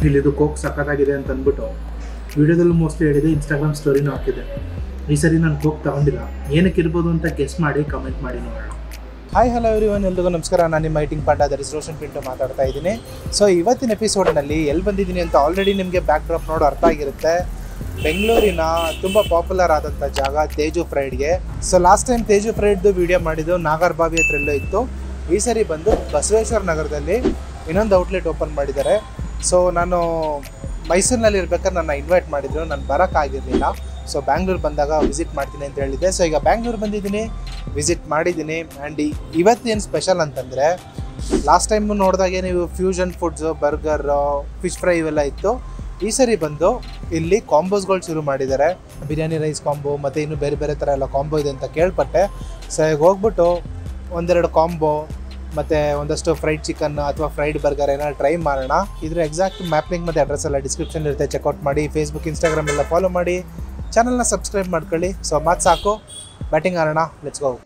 ಇಲ್ಲಿದು ಕೋಕ್ ಸಖತ್ತಾಗಿದೆ ಅಂತ ಅಂದ್ಬಿಟ್ಟು ವಿಡಿಯೋದಲ್ಲೂ ಮೋಸ್ಟ್ಲಿ ಹೇಳಿದೆ ಇನ್ಸ್ಟಾಗ್ರಾಮ್ ಸ್ಟೋರಿನೂ ಹಾಕಿದ್ದೆ ಈ ಸರಿ ನಾನು ಕೋಕ್ ತಗೊಂಡಿಲ್ಲ ಏನಕ್ಕೆ ಇರ್ಬೋದು ಅಂತ ಗೆಸ್ ಮಾಡಿ ಕಮೆಂಟ್ ಮಾಡಿ ನೋಡೋಣ ಹಾಯ್ ಹಲೋ ಎವ್ರಿ ಒನ್ ಎಲ್ರಿಗೂ ನಮಸ್ಕಾರ ನಾನು ನಿಮ್ಮ ಮೈಟಿಂಗ್ ಪಾಂಡ ದರ್ ಇಸ್ ರೋಷನ್ ಪಿಂಟು ಮಾತಾಡ್ತಾ ಇದ್ದೀನಿ ಸೊ ಇವತ್ತಿನ ಎಪಿಸೋಡ್ನಲ್ಲಿ ಎಲ್ಲಿ ಬಂದಿದ್ದೀನಿ ಅಂತ ಆಲ್ರೆಡಿ ನಿಮಗೆ ಬ್ಯಾಕ್ ಡ್ರಾಪ್ ನೋಡೋ ಅರ್ಥ ಆಗಿರುತ್ತೆ ಬೆಂಗಳೂರಿನ ತುಂಬ ಪಾಪ್ಯುಲರ್ ಆದಂಥ ಜಾಗ ತೇಜು ಫ್ರೈಡ್ಗೆ ಸೊ ಲಾಸ್ಟ್ ಟೈಮ್ ತೇಜು ಫ್ರೈಡ್ದು ವಿಡಿಯೋ ಮಾಡಿದ್ದು ನಾಗರ್ಬಾವಿ ಹತ್ರ ಎಲ್ಲೋ ಇತ್ತು ಈ ಸರಿ ಬಂದು ಬಸವೇಶ್ವರ ನಗರದಲ್ಲಿ ಇನ್ನೊಂದು ಔಟ್ಲೆಟ್ ಓಪನ್ ಮಾಡಿದ್ದಾರೆ ಸೊ ನಾನು ಮೈಸೂರಿನಲ್ಲಿ ಇರ್ಬೇಕಾದ್ರೆ ನನ್ನ ಇನ್ವೈಟ್ ಮಾಡಿದ್ರು ನಾನು ಬರೋಕ್ಕಾಗಿರಲಿಲ್ಲ ಸೊ ಬ್ಯಾಂಗ್ಳೂರು ಬಂದಾಗ ವಿಸಿಟ್ ಮಾಡ್ತೀನಿ ಅಂತ ಹೇಳಿದ್ದೆ ಸೊ ಈಗ ಬ್ಯಾಂಗ್ಳೂರು ಬಂದಿದ್ದೀನಿ ವಿಸಿಟ್ ಮಾಡಿದ್ದೀನಿ ಆ್ಯಂಡ್ ಇವತ್ತೇನು ಸ್ಪೆಷಲ್ ಅಂತಂದರೆ ಲಾಸ್ಟ್ ಟೈಮ್ ನೋಡಿದಾಗೆ ನೀವು fusion foods burger fish fry ಇವೆಲ್ಲ ಇತ್ತು ಈ ಸರಿ ಬಂದು ಇಲ್ಲಿ ಕಾಂಬೋಸ್ಗಳು ಶುರು ಮಾಡಿದ್ದಾರೆ ಬಿರಿಯಾನಿ ರೈಸ್ ಕಾಂಬೋ ಮತ್ತು ಇನ್ನು ಬೇರೆ ಬೇರೆ ಥರ ಎಲ್ಲ ಕಾಂಬೋ ಇದೆ ಅಂತ ಕೇಳ್ಪಟ್ಟೆ ಸೊ ಈಗ ಹೋಗ್ಬಿಟ್ಟು ಒಂದೆರಡು ಕಾಂಬೋ ಮತ್ತು ಒಂದಷ್ಟು ಫ್ರೈಡ್ ಚಿಕನ್ ಅಥವಾ ಫ್ರೈಡ್ ಬರ್ಗರ್ ಏನಾದ್ರು ಟ್ರೈ ಮಾಡೋಣ ಇದ್ರ ಎಕ್ಸಾಕ್ಟ್ ಮ್ಯಾಪಿಂಗ್ ಮತ್ತು ಅಡ್ರೆಸ್ ಎಲ್ಲ ಡಿಸ್ಕ್ರಿಪ್ಷನ್ ಇರುತ್ತೆ ಚೆಕ್ಔಟ್ ಮಾಡಿ ಫೇಸ್ಬುಕ್ ಇನ್ಸ್ಟಾಗ್ರಾಮ್ ಎಲ್ಲ ಫಾಲೋ ಮಾಡಿ ಚಾನಲ್ನ ಸಬ್ಸ್ಕ್ರೈಬ್ ಮಾಡ್ಕೊಳ್ಳಿ ಸೊ ಮಾತು ಸಾಕು ಬ್ಯಾಟಿಂಗ್ ಆಡೋಣ let's go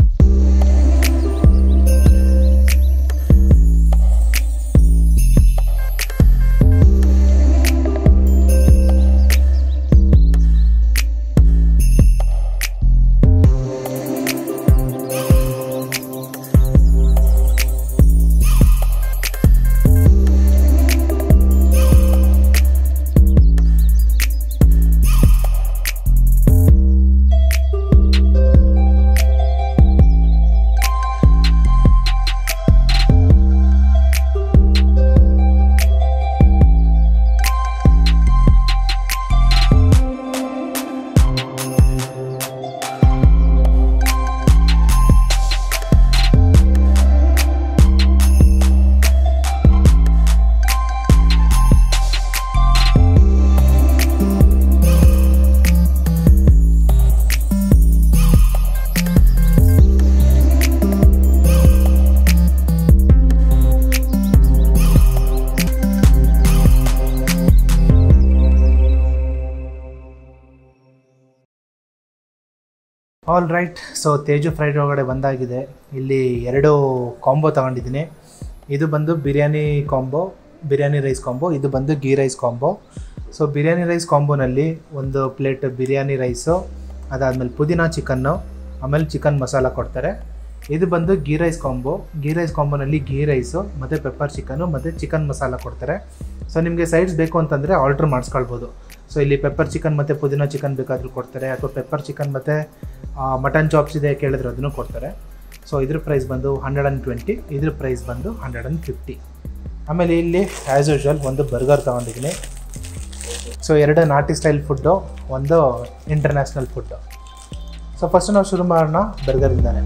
all right so Teju fried ಒಳಗಡೆ ಬಂದಾಗಿದೆ ಇಲ್ಲಿ ಎರಡು ಕಾಂಬೋ ತಗೊಂಡಿದ್ದೀನಿ ಇದು ಬಂದು biryani combo biryani rice combo ಇದು ಬಂದು ghee rice combo so biryani rice ಕಾಂಬೋನಲ್ಲಿ ಒಂದು ಪ್ಲೇಟ್ ಬಿರಿಯಾನಿ ರೈಸು ಅದಾದಮೇಲೆ ಪುದೀನ ಚಿಕನ್ನು ಆಮೇಲೆ ಚಿಕನ್ ಮಸಾಲ ಕೊಡ್ತಾರೆ ಇದು ಬಂದು ghee rice combo ghee rice ಕಾಂಬೋನಲ್ಲಿ ಗೀ ರೈಸು ಮತ್ತು ಪೆಪ್ಪರ್ ಚಿಕನ್ನು ಮತ್ತು ಚಿಕನ್ ಮಸಾಲ ಕೊಡ್ತಾರೆ ಸೊ ನಿಮಗೆ ಸೈಡ್ಸ್ ಬೇಕು ಅಂತಂದರೆ ಆರ್ಡ್ರ್ ಮಾಡಿಸ್ಕೊಳ್ಬೋದು ಸೊ ಇಲ್ಲಿ ಪೆಪ್ಪರ್ ಚಿಕನ್ ಮತ್ತು ಪುದೀನ ಚಿಕನ್ ಬೇಕಾದರೂ ಕೊಡ್ತಾರೆ ಅಥವಾ ಪೆಪ್ಪರ್ ಚಿಕನ್ ಮತ್ತು ಮಟನ್ ಚಾಪ್ಸ್ ಇದೆ ಕೇಳಿದ್ರೆ ಅದನ್ನು ಕೊಡ್ತಾರೆ ಸೊ ಇದ್ರ ಪ್ರೈಸ್ ಬಂದು ಹಂಡ್ರೆಡ್ ಆ್ಯಂಡ್ ಟ್ವೆಂಟಿ ಇದ್ರ ಪ್ರೈಸ್ ಬಂದು ಹಂಡ್ರೆಡ್ ಆ್ಯಂಡ್ ಫಿಫ್ಟಿ ಆಮೇಲೆ ಇಲ್ಲಿ ಆ್ಯಸ್ ಯೂಶ್ವಲ್ ಒಂದು ಬರ್ಗರ್ ತೊಗೊಂಡಿದ್ದೀನಿ ಸೊ ಎರಡು ನಾಟಿ ಸ್ಟೈಲ್ ಫುಡ್ಡು ಒಂದು ಇಂಟರ್ನ್ಯಾಷನಲ್ ಫುಡ್ಡು ಸೊ ಫಸ್ಟ್ ನಾವು ಶುರು ಮಾಡೋಣ ಬರ್ಗರಿಂದಾನೆ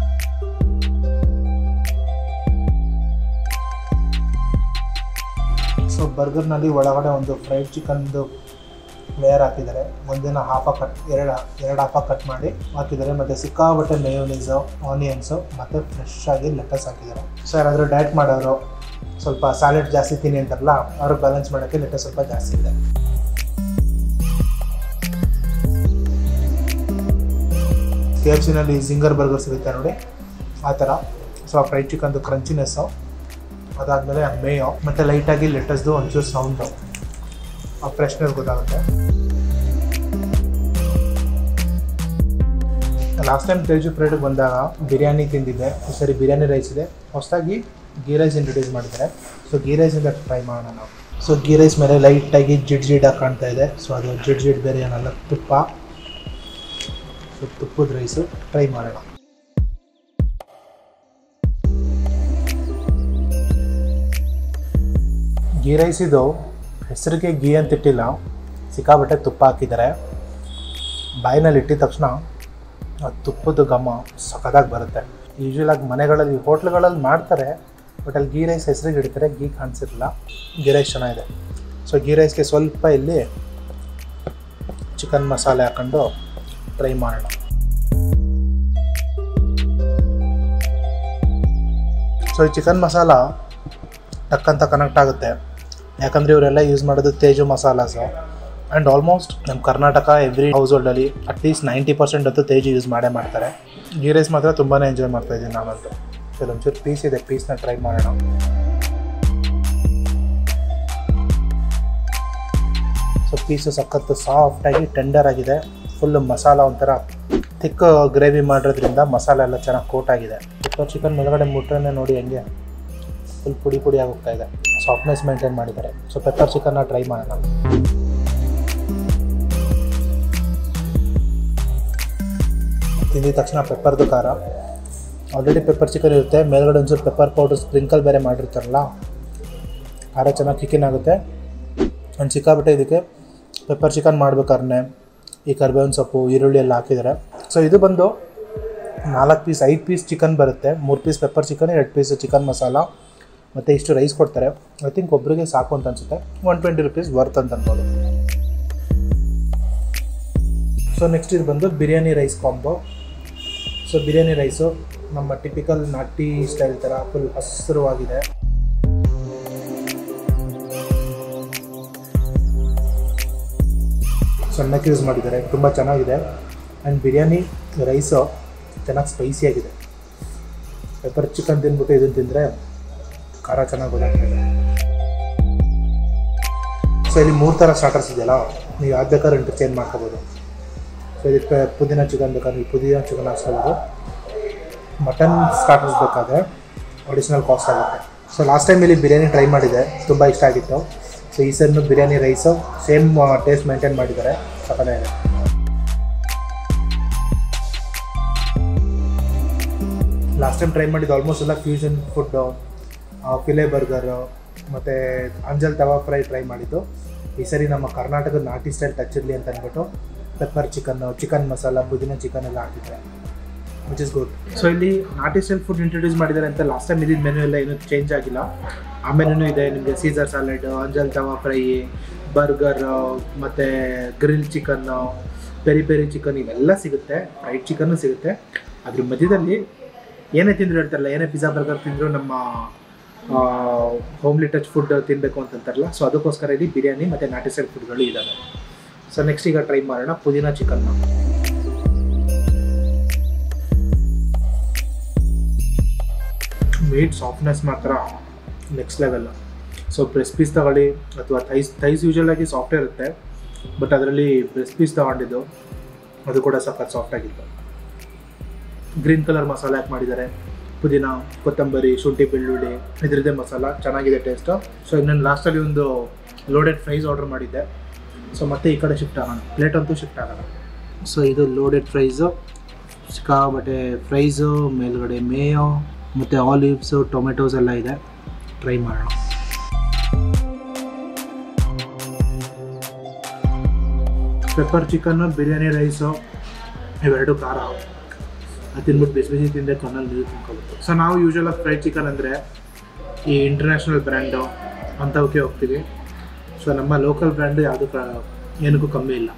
ಸೊ ಬರ್ಗರ್ನಲ್ಲಿ ಒಳಗಡೆ ಒಂದು ಫ್ರೈಡ್ ಚಿಕನ್ದು ಲೇಯರ್ ಹಾಕಿದ್ದಾರೆ ಒಂದಿನ ಹಾಫ ಕಟ್ ಎರಡು ಎರಡು ಹಾಫ ಕಟ್ ಮಾಡಿ ಹಾಕಿದ್ದಾರೆ ಮತ್ತು ಸಿಕ್ಕಾಬಟ್ಟೆ ಮೇಯೋನೀಸು ಆನಿಯನ್ಸು ಮತ್ತು ಫ್ರೆಶ್ ಆಗಿ ಲೆಟಸ್ ಹಾಕಿದ್ದಾರೆ ಸೊ ಯಾರಾದರೂ ಡಯಟ್ ಮಾಡೋರು ಸ್ವಲ್ಪ ಸ್ಯಾಲೆಡ್ ಜಾಸ್ತಿ ತಿನ್ನಿ ಅಂತಾರಲ್ಲ ಅವ್ರಿಗೆ ಬ್ಯಾಲೆನ್ಸ್ ಮಾಡೋಕ್ಕೆ ಲೆಟಸ್ ಸ್ವಲ್ಪ ಜಾಸ್ತಿ ಇದೆ ಕೆ ಎಫ್ ಸಿನಲ್ಲಿ ಜಿಂಗರ್ ಬರ್ಗರ್ ಸಿಗುತ್ತೆ ನೋಡಿ ಆ ಥರ ಸೊ ಫ್ರೈಡ್ ಚಿಕನ್ದು ಕ್ರಂಚಿನೆಸ್ಸು ಅದಾದಮೇಲೆ ಮೇಯೋ ಮತ್ತು ಲೈಟಾಗಿ ಲೆಟಸ್ದು ಒಂಚೂರು ಸೌಂಡು ಆ ಫ್ರೆಶ್ನೆಸ್ ಗೊತ್ತಾಗುತ್ತೆ ಲಾಸ್ಟ್ ಟೈಮ್ ತೇಜು ಫ್ರೈಡ್ಗೆ ಬಂದಾಗ ಬಿರಿಯಾನಿ ತಿಂದಿದ್ದೆ ಈ ಸರಿ ಬಿರಿಯಾನಿ ರೈಸ್ ಇದೆ ಹೊಸದಾಗಿ ಗೀ ರೈಸ್ ಇಂಟ್ರೊಡ್ಯೂಸ್ ಮಾಡಿದ್ದಾರೆ ಸೊ ಗೀ ರೈಸಿಂದ ಟ್ರೈ ಮಾಡೋಣ ನಾವು ಸೊ ಗೀ ರೈಸ್ ಮೇಲೆ ಲೈಟಾಗಿ ಜಿಡ್ ಜಿಡ್ಡಾಗಿ ಕಾಣ್ತಾ ಇದೆ ಸೊ ಅದು ಜಿಡ್ ಜಿಡ್ ಬೇರೆ ಏನಲ್ಲ ತುಪ್ಪ ಸೊ ತುಪ್ಪದ ರೈಸು ಟ್ರೈ ಮಾಡೋಣ ಗೀ ರೈಸ್ ಇದು ಹೆಸರಿಗೆ ಗೀ ಅಂತ ಇಟ್ಟಿಲ್ಲ ಸಿಕ್ಕಾಬಟ್ಟೆ ತುಪ್ಪ ಹಾಕಿದ್ದಾರೆ ಬಾಯಿನಲ್ಲಿ ಇಟ್ಟಿದ ತಕ್ಷಣ ಆ ತುಪ್ಪದ ಘಮ ಸಖತ್ತಾಗಿ ಬರುತ್ತೆ ಯೂಶ್ವಲಾಗಿ ಮನೆಗಳಲ್ಲಿ ಹೋಟ್ಲ್ಗಳಲ್ಲಿ ಮಾಡ್ತಾರೆ ಬಟ್ ಅಲ್ಲಿ ಗೀ ರೈಸ್ ಹೆಸರಿಗೆ ಇಡ್ತಾರೆ ಗೀ ಕಾಣಿಸಿರಲ್ಲ ಗೀ ರೈಸ್ ಚೆನ್ನಾಗಿದೆ ಸೊ ಗೀ ರೈಸ್ಗೆ ಸ್ವಲ್ಪ ಇಲ್ಲಿ ಚಿಕನ್ ಮಸಾಲೆ ಹಾಕೊಂಡು ಟ್ರೈ ಮಾಡೋಣ ಸೊ ಈ ಚಿಕನ್ ಮಸಾಲ ಟಕ್ಕಂತ ಕನೆಕ್ಟ್ ಆಗುತ್ತೆ ಯಾಕಂದರೆ ಇವರೆಲ್ಲ ಯೂಸ್ ಮಾಡೋದು ತೇಜು ಮಸಾಲಾಸು ಆ್ಯಂಡ್ ಆಲ್ಮೋಸ್ಟ್ ನಮ್ಮ ಕರ್ನಾಟಕ ಎವ್ರಿ ಹೌಸ್ ಹೋಲ್ಡಲ್ಲಿ ಅಟ್ಲೀಸ್ಟ್ ನೈಂಟಿ ಪರ್ಸೆಂಟ್ ಹೊತ್ತು ತೇಜು ಯೂಸ್ ಮಾಡೇ ಮಾಡ್ತಾರೆ ಗೀ ರೈಸ್ ಮಾತ್ರ ತುಂಬಾ ಎಂಜಾಯ್ ಮಾಡ್ತಾ ಇದ್ದೀನಿ ನಾನಂತೂ ಕೆಲವೊಂಚೂರು ಪೀಸ್ ಇದೆ ಪೀಸ್ನ ಟ್ರೈ ಮಾಡೋಣ ಸೊ ಪೀಸು ಸಖತ್ತು ಸಾಫ್ಟಾಗಿ ಟೆಂಡರ್ ಆಗಿದೆ ಫುಲ್ ಮಸಾಲ ಒಂಥರ ಥಿಕ್ ಗ್ರೇವಿ ಮಾಡಿರೋದ್ರಿಂದ ಮಸಾಲೆ ಎಲ್ಲ ಚೆನ್ನಾಗಿ ಕೋಟ್ ಆಗಿದೆ ಪೆಪ್ಪರ್ ಚಿಕನ್ ಮೇಲ್ಗಡೆ ಮುಟ್ರೆ ನೋಡಿ ಹೆಂಗೆ ಫುಲ್ ಪುಡಿ ಪುಡಿ ಆಗೋಗ್ತಾ ಇದೆ ಸಾಫ್ಟ್ನೆಸ್ ಮೇಂಟೈನ್ ಮಾಡಿದ್ದಾರೆ ಸೊ ಪೆಪ್ಪರ್ ಚಿಕನ್ನ ಟ್ರೈ ಮಾಡೋಣ ತಿಂದಿದ ತಕ್ಷಣ ಪೆಪ್ಪರ್ದು ಖಾರ ಆಲ್ರೆಡಿ ಪೆಪ್ಪರ್ ಚಿಕನ್ ಇರುತ್ತೆ ಮೇಲ್ಗಡೆ ಒಂಚೂರು ಪೆಪ್ಪರ್ ಪೌಡರ್ ಸ್ಪ್ರಿಂಕಲ್ ಬೇರೆ ಮಾಡಿರ್ತಾರಲ್ಲ ಖಾರ ಚೆನ್ನಾಗಿ ಚಿಕನ್ ಆಗುತ್ತೆ ಒಂದು ಸಿಕ್ಕಾಬಿಟ್ಟೆ ಇದಕ್ಕೆ ಪೆಪ್ಪರ್ ಚಿಕನ್ ಮಾಡ್ಬೇಕಾದ್ರೆ ಈ ಕರ್ಬೇವಿನ ಸೊಪ್ಪು ಈರುಳ್ಳಿ ಎಲ್ಲ ಹಾಕಿದ್ದಾರೆ ಸೊ ಇದು ಬಂದು ನಾಲ್ಕು ಪೀಸ್ ಐದು ಪೀಸ್ ಚಿಕನ್ ಬರುತ್ತೆ ಮೂರು ಪೀಸ್ ಪೆಪ್ಪರ್ ಚಿಕನ್ ಎರಡು ಪೀಸ್ ಚಿಕನ್ ಮಸಾಲ ಮತ್ತು ಇಷ್ಟು ರೈಸ್ ಕೊಡ್ತಾರೆ ಐ ಥಿಂಕ್ ಒಬ್ಬರಿಗೆ ಸಾಕು ಅಂತ ಅನಿಸುತ್ತೆ ಒನ್ ಟ್ವೆಂಟಿ ರುಪೀಸ್ ವರ್ತ್ ಅಂತ ಅನ್ಬೋದು ಸೊ ನೆಕ್ಸ್ಟ್ ಇದು ಬಂದು biryani rice combo so biryani rice ನಮ್ಮ ಟಿಪಿಕಲ್ ನಾಟಿ ಸ್ಟೈಲ್ ಥರ ಫುಲ್ ಹಸಿರುವಾಗಿದೆ ಸಣ್ಣಕ್ಕೆ ಯೂಸ್ ಮಾಡಿದ್ದಾರೆ ತುಂಬ ಚೆನ್ನಾಗಿದೆ ಆ್ಯಂಡ್ ಬಿರಿಯಾನಿ ರೈಸು ಚೆನ್ನಾಗಿ ಸ್ಪೈಸಿಯಾಗಿದೆ ಪೆಪ್ಪರ್ ಚಿಕನ್ ತಿಂದ್ಬಿಟ್ಟು ಇದನ್ನು ತಿಂದರೆ ಖಾರ ಚೆನ್ನಾಗಿ ಗೊತ್ತಾಗ್ತದೆ ಸೊ ಇಲ್ಲಿ ಮೂರು ಥರ ಸ್ಟಾರ್ಟರ್ಸ್ ಇದೆಯಲ್ಲ ನೀವು ಯಾವ್ದು ಬೇಕಾದ್ರೂ ಇಂಟರ್ಚೇಂಜ್ ಮಾಡ್ಕೋಬೋದು ಸೊ ಇದಕ್ಕೆ ಪುದೀನ ಚಿಕನ್ ಬೇಕಾದ್ರೆ ನೀವು ಪುದೀನ ಚಿಕನ್ ಹಾಕ್ಸ್ಕೋಬೋದು ಮಟನ್ ಸ್ಟಾರ್ಟರ್ಸ್ ಬೇಕಾದರೆ ಅಡಿಷ್ನಲ್ ಕಾಸ್ಟ್ ಆಗುತ್ತೆ ಸೊ ಲಾಸ್ಟ್ ಟೈಮ್ ಇಲ್ಲಿ ಬಿರಿಯಾನಿ ಟ್ರೈ ಮಾಡಿದೆ ತುಂಬ ಇಷ್ಟ ಆಗಿತ್ತು ಸೊ ಈ ಸರಿನೂ biryani rice same taste maintain ಮಾಡಿದ್ದಾರೆ ಸಕ್ಕತ್ತಾಗಿದೆ ಲಾಸ್ಟ್ ಟೈಮ್ ಟ್ರೈ ಮಾಡಿದ್ದು ಆಲ್ಮೋಸ್ಟ್ ಎಲ್ಲ ಫ್ಯೂಷನ್ ಫುಡ್ಡು ಫಿಲೆ ಬರ್ಗರು ಮತ್ತು ಅಂಜಲ್ ತವಾ ಫ್ರೈ ಟ್ರೈ ಮಾಡಿದ್ದು ಈ ಸರಿ ನಮ್ಮ ಕರ್ನಾಟಕದ ನಾಟಿ ಸ್ಟೈಲ್ ಟಚ್ ಇರಲಿ ಅಂತ ಅಂದ್ಬಿಟ್ಟು ಪೆಪ್ಪರ್ ಚಿಕನ್ನು ಚಿಕನ್ ಮಸಾಲ ಪುದೀನ ಚಿಕನ್ ಎಲ್ಲ ಹಾಕಿದ್ದಾರೆ ವಿಚ್ ಇಸ್ ಗುಡ್ ಸೊ ಇಲ್ಲಿ ನಾಟಿ ಸ್ಟೈಲ್ ಫುಡ್ ಇಂಟ್ರೊಡ್ಯೂಸ್ ಮಾಡಿದ್ದಾರೆ ಅಂತ ಲಾಸ್ಟ್ ಟೈಮ್ ಇದ್ದಿದ್ದ ಮೆನು ಎಲ್ಲ ಏನೂ ಚೇಂಜ್ ಆಗಿಲ್ಲ ಆ ಮೆನು ಇದೆ ನಿಮಗೆ ಸೀಸರ್ ಸ್ಯಾಲೆಡ್ ಅಂಜಲ್ ತವಾ ಫ್ರೈ ಬರ್ಗರ್ ಮತ್ತು grill chicken peri peri chicken ಇವೆಲ್ಲ ಸಿಗುತ್ತೆ ಫ್ರೈಡ್ ಚಿಕನ್ನು ಸಿಗುತ್ತೆ ಅದ್ರ ಮಧ್ಯದಲ್ಲಿ ಏನೇ ತಿಂದ್ರು ಹೇಳ್ತಾರಲ್ಲ ಏನೇ ಪಿಜ್ಜಾ ಬರ್ಗರ್ ತಿಂದರೂ ನಮ್ಮ ಹೋಮ್ಲಿ ಟಚ್ ಫುಡ್ ತಿನ್ನಬೇಕು ಅಂತಂತಾರಲ್ಲ ಸೊ ಅದಕ್ಕೋಸ್ಕರ ಇಲ್ಲಿ ಬಿರಿಯಾನಿ ಮತ್ತು ನಾಟಿ ಸ್ಟೈಲ್ ಫುಡ್ಗಳು ಇದ್ದಾವೆ ಸೊ ನೆಕ್ಸ್ಟ್ ಈಗ ಟ್ರೈ ಮಾಡೋಣ ಪುದೀನ ಚಿಕನ್ನ ಮೀಟ್ ಸಾಫ್ಟ್ನೆಸ್ ಮಾತ್ರ next level so breast piece ತಗೊಳ್ಳಿ ಅಥವಾ ಥೈಸ್ ಥೈಸ್ ಯೂಶಲ್ ಆಗಿ ಸಾಫ್ಟ್ ಇರುತ್ತೆ ಬಟ್ ಅದರಲ್ಲಿ ಬ್ರೆಸ್ಟ್ ಪೀಸ್ ತಗೊಂಡಿದ್ದು ಅದು ಕೂಡ ಸಖತ್ ಸಾಫ್ಟ್ ಆಗಿತ್ತು ಗ್ರೀನ್ ಕಲರ್ ಮಸಾಲ ಹಾಕಿ ಮಾಡಿದ್ದಾರೆ ಪುದೀನ ಕೊತ್ತಂಬರಿ ಶುಂಠಿ ಬೆಳ್ಳುಳ್ಳಿ ಇದರದ್ದೇ ಮಸಾಲ ಚೆನ್ನಾಗಿದೆ ಟೇಸ್ಟು ಸೊ ಇನ್ನೊಂದು ಲಾಸ್ಟಲ್ಲಿ ಒಂದು ಲೋಡೆಡ್ ಫ್ರೈಸ್ ಆರ್ಡರ್ ಮಾಡಿದ್ದೆ ಸೊ ಮತ್ತೆ ಈ ಕಡೆ ಶಿಫ್ಟ್ ಆಗೋಣ ಪ್ಲೇಟ್ ಅಂತೂ ಶಿಫ್ಟ್ ಆಗೋಣ ಸೊ ಇದು ಲೋಡೆಡ್ ಫ್ರೈಸು ಸಿಕ್ಕಾಬಟ್ಟೆ ಫ್ರೈಸು ಮೇಲ್ಗಡೆ ಮೇಯೋ ಮತ್ತು ಆಲಿವ್ಸು ಟೊಮೆಟೊಸ್ ಎಲ್ಲ ಇದೆ ಟ್ರೈ ಮಾಡೋಣ ಪೆಪ್ಪರ್ ಚಿಕನ್ನು ಬಿರಿಯಾನಿ ರೈಸು ಇವೆರಡು ಖಾರ ಅದು ತಿಂದ್ಬಿಟ್ಟು ಬಿಸಿ ಬಿಸಿ ತಿಂದೆ ಕಣ್ಣಲ್ಲಿ ನೀರು ತುಂಬ್ಕೊಬೇಕು ಸೊ ನಾವು ಯೂಶಲ್ ಆಗಿ ಫ್ರೈಡ್ ಚಿಕನ್ ಅಂದರೆ ಈ ಇಂಟರ್ನ್ಯಾಷನಲ್ ಬ್ರ್ಯಾಂಡು ಅಂಥವಕ್ಕೆ ಹೋಗ್ತೀವಿ ಸೊ ನಮ್ಮ ಲೋಕಲ್ ಬ್ರ್ಯಾಂಡು ಯಾವುದು ಕ ಏನಕ್ಕೂ ಕಮ್ಮಿ ಇಲ್ಲ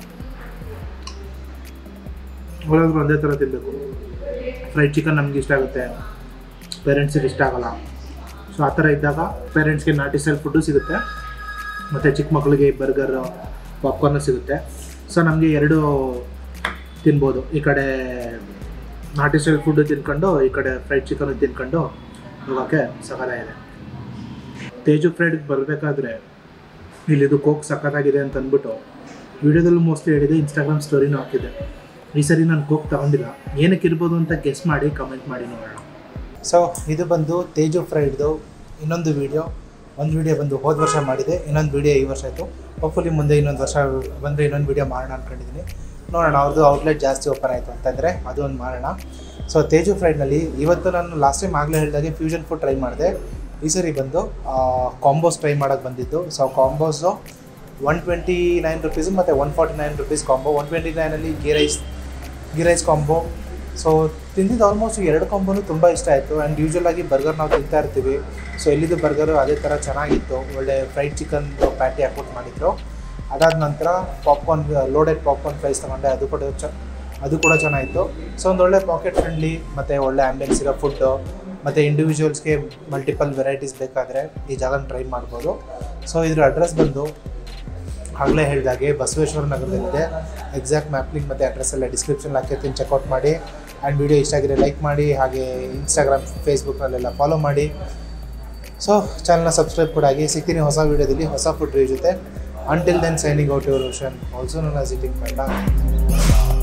ಒಳಗೆ ಒಂದೇ ಥರ ತಿನ್ನಬೇಕು ಫ್ರೈಡ್ ಚಿಕನ್ ನಮ್ಗೆ ಇಷ್ಟ ಆಗುತ್ತೆ ಪೇರೆಂಟ್ಸಿಗೆ ಇಷ್ಟ ಆಗಲ್ಲ ಸೊ ಆ ಥರ ಇದ್ದಾಗ ಪೇರೆಂಟ್ಸ್ಗೆ ನಾಟಿ ಸ್ಟೈಲ್ ಫುಡ್ಡು ಸಿಗುತ್ತೆ ಮತ್ತು ಚಿಕ್ಕ ಮಕ್ಕಳಿಗೆ ಬರ್ಗರ್ ಪಾಪ್ಕಾರ್ನು ಸಿಗುತ್ತೆ ಸೊ ನಮಗೆ ಎರಡು ತಿನ್ಬೋದು ಈ ಕಡೆ ನಾಟಿ ಸ್ಟೈಲ್ ಫುಡ್ಡು ತಿನ್ಕೊಂಡು ಈ ಕಡೆ ಫ್ರೈಡ್ ಚಿಕನ್ ತಿನ್ಕೊಂಡು ಹೋಗೋಕ್ಕೆ ಸಕಲಾಗಿದೆ ತೇಜು ಫ್ರೈಡ್ಗೆ ಬರಬೇಕಾದ್ರೆ ಇಲ್ಲಿದು ಕೋಕ್ ಸಖತ್ತಾಗಿದೆ ಅಂತ ಅಂದ್ಬಿಟ್ಟು ವಿಡಿಯೋದಲ್ಲೂ ಮೋಸ್ಟ್ಲಿ ಹೇಳಿದೆ ಇನ್ಸ್ಟಾಗ್ರಾಮ್ ಸ್ಟೋರಿನೂ ಹಾಕಿದೆ ಈ ಸರಿ ನಾನು ಕೋಕ್ ತಗೊಂಡಿಲ್ಲ ಏನಕ್ಕೆ ಇರ್ಬೋದು ಅಂತ ಗೆಸ್ ಮಾಡಿ ಕಮೆಂಟ್ ಮಾಡಿ ನೋಡೋಣ ಸೊ ಇದು ಬಂದು ತೇಜು ಫ್ರೈಡ್ದು ಇನ್ನೊಂದು ವಿಡಿಯೋ ಒಂದು ವಿಡಿಯೋ ಬಂದು ಹೋದ ವರ್ಷ ಮಾಡಿದೆ ಇನ್ನೊಂದು ವಿಡಿಯೋ ಈ ವರ್ಷ ಆಯಿತು ಹೋಪ್ಫುಲಿ ಮುಂದೆ ಇನ್ನೊಂದು ವರ್ಷ ಬಂದರೆ ಇನ್ನೊಂದು ವಿಡಿಯೋ ಮಾಡೋಣ ಅಂದ್ಕೊಂಡಿದ್ದೀನಿ ನೋಡೋಣ ಅವ್ರದ್ದು ಔಟ್ಲೆಟ್ ಜಾಸ್ತಿ ಓಪನ್ ಆಯಿತು ಅಂತಂದರೆ ಅದು ಒಂದು ಮಾಡೋಣ ಸೊ ತೇಜು ಫ್ರೈಡ್ನಲ್ಲಿ ಇವತ್ತು ನಾನು ಲಾಸ್ಟ್ ಟೈಮ್ ಆಗಲೇ ಹೇಳಿದಾಗೆ ಫ್ಯೂಷನ್ ಫುಡ್ ಟ್ರೈ ಮಾಡಿದೆ ಈ ಸರಿ ಬಂದು ಕಾಂಬೋಸ್ ಟ್ರೈ ಮಾಡೋಕ್ಕೆ ಬಂದಿದ್ದು so combos one twenty nine rupees ಮತ್ತು one forty nine rupees combo one twenty ನೈನಲ್ಲಿ ghee rice ghee rice combo so ತಿಂದಿದ್ದು ಆಲ್ಮೋಸ್ಟ್ ಎರಡು ಕಾಂಬೋನು ತುಂಬ ಇಷ್ಟ ಆಯಿತು ಆ್ಯಂಡ್ ಯೂಶ್ವಲಾಗಿ ಬರ್ಗರ್ ನಾವು ತಿಂತಾ ಇರ್ತೀವಿ ಸೊ ಇಲ್ಲಿದ್ದು ಬರ್ಗರು ಅದೇ ಥರ ಚೆನ್ನಾಗಿತ್ತು ಒಳ್ಳೆ ಫ್ರೈಡ್ ಚಿಕನ್ ಪ್ಯಾಟಿ ಹಾಕ್ಬಿಟ್ಟು ಮಾಡಿದ್ರು ಅದಾದ ನಂತರ ಪಾಪ್ಕಾರ್ನ್ ಲೋಡೆಡ್ ಪಾಪ್ಕಾರ್ನ್ ಪ್ರೈಸ್ ತೊಗೊಂಡೆ ಅದು ಕೂಡ ಚ ಅದು ಕೂಡ ಚೆನ್ನಾಗಿತ್ತು ಸೊ ಒಂದು ಒಳ್ಳೆ ಪಾಕೆಟ್ ಫ್ರೆಂಡ್ಲಿ ಮತ್ತು ಒಳ್ಳೆ ಆ್ಯಂಬಿಯನ್ಸ್ ಇರೋ ಫುಡ್ಡು ಮತ್ತು ಇಂಡಿವಿಜುವಲ್ಸ್ಗೆ ಮಲ್ಟಿಪಲ್ ವೆರೈಟೀಸ್ ಬೇಕಾದರೆ ಈ ಜಾಗನ ಟ್ರೈ ಮಾಡ್ಬೋದು ಸೊ ಇದ್ರ ಅಡ್ರೆಸ್ ಬಂದು ಆಗಲೇ ಹೇಳಿದಾಗೆ ಬಸವೇಶ್ವರ ನಗರದಲ್ಲಿದೆ ಎಕ್ಸಾಕ್ಟ್ ಮ್ಯಾಪ್ ಲಿಂಕ್ ಮತ್ತು ಅಡ್ರೆಸ್ ಎಲ್ಲ ಡಿಸ್ಕ್ರಿಪ್ಷನ್ ಹಾಕಿರ್ತೀನಿ ಚೆಕ್ಔಟ್ ಮಾಡಿ ಆ್ಯಂಡ್ ವಿಡಿಯೋ ಇಷ್ಟ ಆಗಿದೆ ಲೈಕ್ ಮಾಡಿ ಹಾಗೆ ಇನ್ಸ್ಟಾಗ್ರಾಮ್ ಫೇಸ್ಬುಕ್ನಲ್ಲೆಲ್ಲ ಫಾಲೋ ಮಾಡಿ ಸೊ ಚಾನಲ್ನ ಸಬ್ಸ್ಕ್ರೈಬ್ ಕೂಡ ಆಗಿ ಸಿಗ್ತೀನಿ ಹೊಸ ವೀಡಿಯೋದಲ್ಲಿ ಹೊಸ ಫುಡ್ ರಿವ್ಯೂ ಜೊತೆ until then signing out your Roshan also known as eating ಪಂಡ